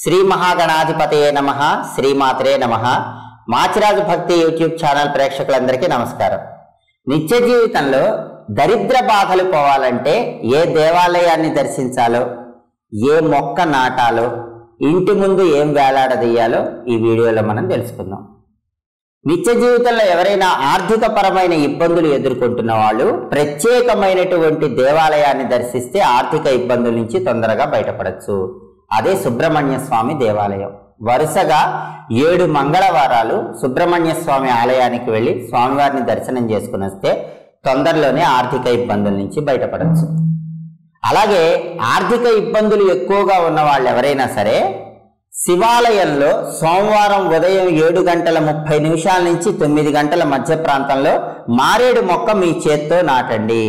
శ్రీ మహాగణాధిపతయే నమ శ్రీమాత్రే నమ మాచిరాజు భక్తి యూట్యూబ్ ఛానల్ ప్రేక్షకులందరికీ నమస్కారం నిత్య జీవితంలో దరిద్ర బాధలు పోవాలంటే ఏ దేవాలయాన్ని దర్శించాలో ఏ మొక్క నాటాలో ఇంటి ముందు ఏం వేలాడదీయాలో ఈ వీడియోలో మనం తెలుసుకుందాం నిత్య జీవితంలో ఎవరైనా ఆర్థిక పరమైన ఇబ్బందులు ఎదుర్కొంటున్న వాళ్ళు ప్రత్యేకమైనటువంటి దేవాలయాన్ని దర్శిస్తే ఆర్థిక ఇబ్బందుల నుంచి తొందరగా బయటపడచ్చు అదే సుబ్రహ్మణ్య స్వామి దేవాలయం వరుసగా ఏడు మంగళవారాలు సుబ్రహ్మణ్య స్వామి ఆలయానికి వెళ్ళి స్వామివారిని దర్శనం చేసుకుని వస్తే తొందరలోనే ఆర్థిక ఇబ్బందుల నుంచి బయటపడచ్చు అలాగే ఆర్థిక ఇబ్బందులు ఎక్కువగా ఉన్న వాళ్ళు ఎవరైనా సరే శివాలయంలో సోమవారం ఉదయం ఏడు గంటల ముప్పై నిమిషాల నుంచి తొమ్మిది గంటల మధ్య ప్రాంతంలో మారేడు మొక్క మీ చేత్తో నాటండి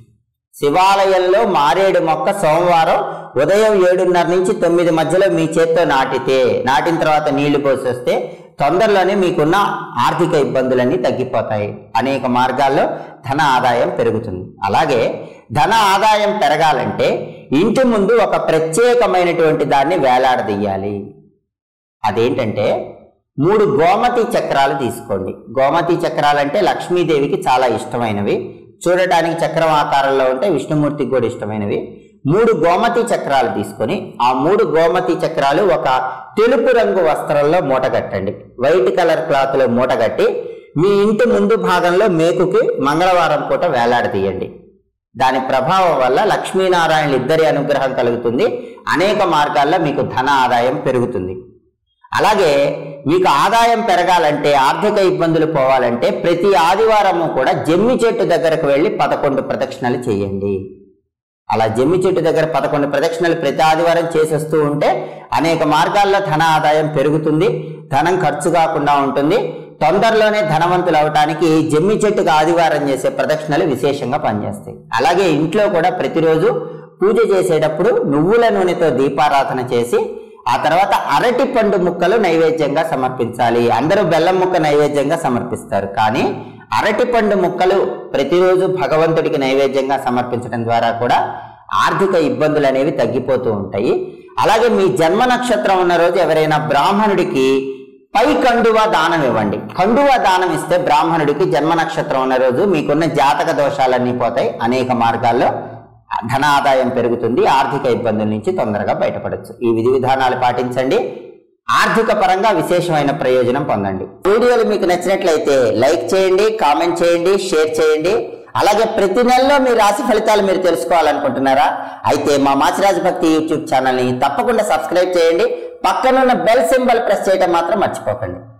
శివాలయంలో మారేడు మొక్క సోమవారం ఉదయం ఏడున్నర నుంచి తొమ్మిది మధ్యలో మీ చేత్తో నాటితే నాటిన తర్వాత నీళ్లు పోసి వస్తే తొందరలోనే మీకున్న ఆర్థిక ఇబ్బందులన్నీ తగ్గిపోతాయి అనేక మార్గాల్లో ధన ఆదాయం పెరుగుతుంది అలాగే ధన ఆదాయం పెరగాలంటే ఇంటి ముందు ఒక ప్రత్యేకమైనటువంటి దాన్ని వేలాడదీయాలి అదేంటంటే మూడు గోమతి చక్రాలు తీసుకోండి గోమతి చక్రాలు అంటే లక్ష్మీదేవికి చాలా ఇష్టమైనవి చూడటానికి చక్రం ఆకారంలో ఉంటే విష్ణుమూర్తికి కూడా ఇష్టమైనవి మూడు గోమతి చక్రాలు తీసుకొని ఆ మూడు గోమతి చక్రాలు ఒక తెలుపు రంగు వస్త్రంలో మూటగట్టండి వైట్ కలర్ క్లాత్ లో మూటగట్టి మీ ఇంటి ముందు భాగంలో మేకుకి మంగళవారం పూట వేలాడదీయండి దాని ప్రభావం వల్ల లక్ష్మీనారాయణ ఇద్దరి అనుగ్రహం కలుగుతుంది అనేక మార్గాల్లో మీకు ధన ఆదాయం పెరుగుతుంది అలాగే మీకు ఆదాయం పెరగాలంటే ఆర్థిక ఇబ్బందులు పోవాలంటే ప్రతి ఆదివారము కూడా జమ్మి చెట్టు దగ్గరకు వెళ్ళి పదకొండు ప్రదక్షిణలు చేయండి అలా జమ్మి చెట్టు దగ్గర పదకొండు ప్రదక్షిణలు ప్రతి ఆదివారం చేసేస్తూ ఉంటే అనేక మార్గాల్లో ధన ఆదాయం పెరుగుతుంది ధనం ఖర్చు కాకుండా ఉంటుంది తొందరలోనే ధనవంతులు అవటానికి జమ్మి చెట్టుకు ఆదివారం చేసే ప్రదక్షిణలు విశేషంగా పనిచేస్తాయి అలాగే ఇంట్లో కూడా ప్రతిరోజు పూజ చేసేటప్పుడు నువ్వుల నూనెతో దీపారాధన చేసి ఆ తర్వాత అరటి పండు ముక్కలు నైవేద్యంగా సమర్పించాలి అందరూ బెల్లం ముక్క నైవేద్యంగా సమర్పిస్తారు కానీ అరటి పండు ముక్కలు ప్రతిరోజు భగవంతుడికి నైవేద్యంగా సమర్పించడం ద్వారా కూడా ఆర్థిక ఇబ్బందులు అనేవి తగ్గిపోతూ ఉంటాయి అలాగే మీ జన్మ నక్షత్రం ఉన్న రోజు ఎవరైనా బ్రాహ్మణుడికి పై కండువా దానం ఇవ్వండి కండువా దానం ఇస్తే బ్రాహ్మణుడికి జన్మ నక్షత్రం ఉన్న రోజు మీకున్న జాతక దోషాలన్నీ పోతాయి అనేక మార్గాల్లో ధన ఆదాయం పెరుగుతుంది ఆర్థిక ఇబ్బందుల నుంచి తొందరగా బయటపడచ్చు ఈ విధి విధానాలు పాటించండి ఆర్థిక పరంగా విశేషమైన ప్రయోజనం పొందండి వీడియోలు మీకు నచ్చినట్లయితే లైక్ చేయండి కామెంట్ చేయండి షేర్ చేయండి అలాగే ప్రతి నెలలో మీ రాశి ఫలితాలు మీరు తెలుసుకోవాలనుకుంటున్నారా అయితే మా మాచిరాజు భక్తి యూట్యూబ్ ఛానల్ని తప్పకుండా సబ్స్క్రైబ్ చేయండి పక్కనున్న బెల్ సింబల్ ప్రెస్ చేయడం మాత్రం మర్చిపోకండి